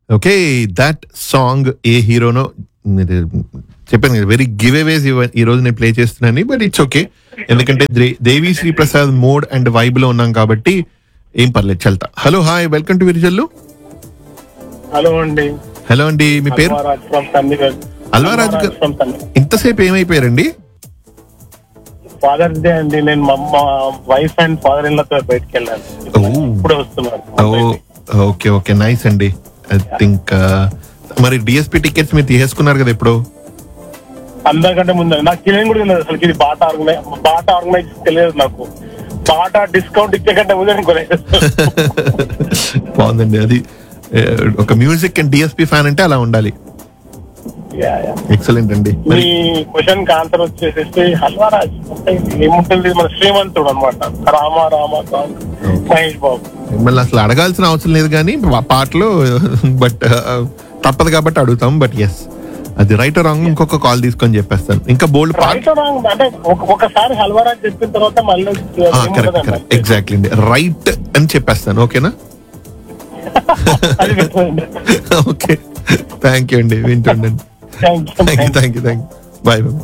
Okay that song ఏ హీరోనో మీరు చెప్పాను కదా వెరీ గివ్ అవేస్ ఈ రోజు నేను ప్లే చేస్తున్నాను బట్ ఇట్స్ ఓకే ఎందుకంటే దే- Devi Sri Prasad mode and vibe లో ఉన్నాం కాబట్టి ఏం పర్లేదు చల్తా hello hi welcome to Virijallu hello అండి హలో అండి మీ పేరు అల్వారాజ్ ఫ్రమ్ చండీగఢ్ అల్వారాజ్ గారు ఫ్రమ్ చండీగఢ్ ఇంతసేపు ఏమైపోయారండి ఫాదర్స్ డే అండి నేను మా మా వైఫ్ అండ్ ఫాదర్ ఇన్ లతో బయటకు వెళ్ళాను Oh. ఇప్పుడే వస్తున్నారు ఓ ఓకే ఓకే నైస్ అండి ఐ థింక్ మరి డిఎస్పి టికెట్స్ మీరు తీసేసుకున్నారు కదా ఇప్పుడు అందరికంటే ముందు నాకు తెలియని కూడా తెలియదు అసలు ఇది బాటా ఆర్గనైజ్ బాటా ఆర్గనైజ్ తెలియదు నాకు బాటా డిస్కౌంట్ ఇచ్చే కంటే ముందే నేను కొనేసాను. బాగుందండి అది ఏ, ఒక మ్యూజిక్ అండ్ డిఎస్పి ఫ్యాన్ అంటే అలా ఉండాలి Yeah, yeah. ఎక్సలెంట్ అండి మీ మరి క్వశ్చన్ కి ఆన్సర్ వచ్చేసేసి హల్వారాజ్ అంటే ఏముంటుంది మన శ్రీమంతుడు అనమాట రామ రామ సాంగ్ మహేష్ బాబు మిమ్మల్ని అసలు అడగాల్సిన అవసరం లేదు కానీ పా- పాటలు బట్ తప్పదు కాబట్టి అడుగుతాం బట్ ఎస్ అది రైట్ రాంగ్ ఇంకొక కాల్ తీసుకొని చెప్పేస్తాను ఇంకా బోల్డ్ పాట రైట్ రాంగ్ అంటే ఒక- ఒకసారి హల్వారాజ్ చెప్పిన తర్వాత మళ్ళీ కరెక్ట్ ఏముండదండి. కరెక్ట్ ఎగ్జాక్ట్లీ అండి రైట్ అని చెప్పేస్తాను ఓకేనా అది పెట్టండి. ఓకే థ్యాంక్ యూ అండి వింటుండండి Thank you. Thank you thank you thank you bye bye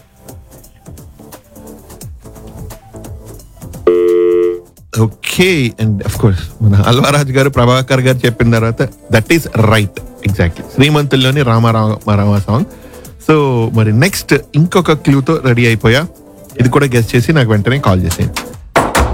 okay and of course మన అల్వారాజ్ గారు ప్రభాకర్ గారు చెప్పిన తర్వాత దట్ ఈస్ రైట్ ఎగ్జాక్ట్లీ శ్రీమంతుల్లోని రామారామ రామ సాంగ్ సో మరి నెక్స్ట్ ఇంకొక క్లూతో రెడీ అయిపోయా ఇది కూడా గెస్ట్ చేసి నాకు వెంటనే కాల్ చేసేయండి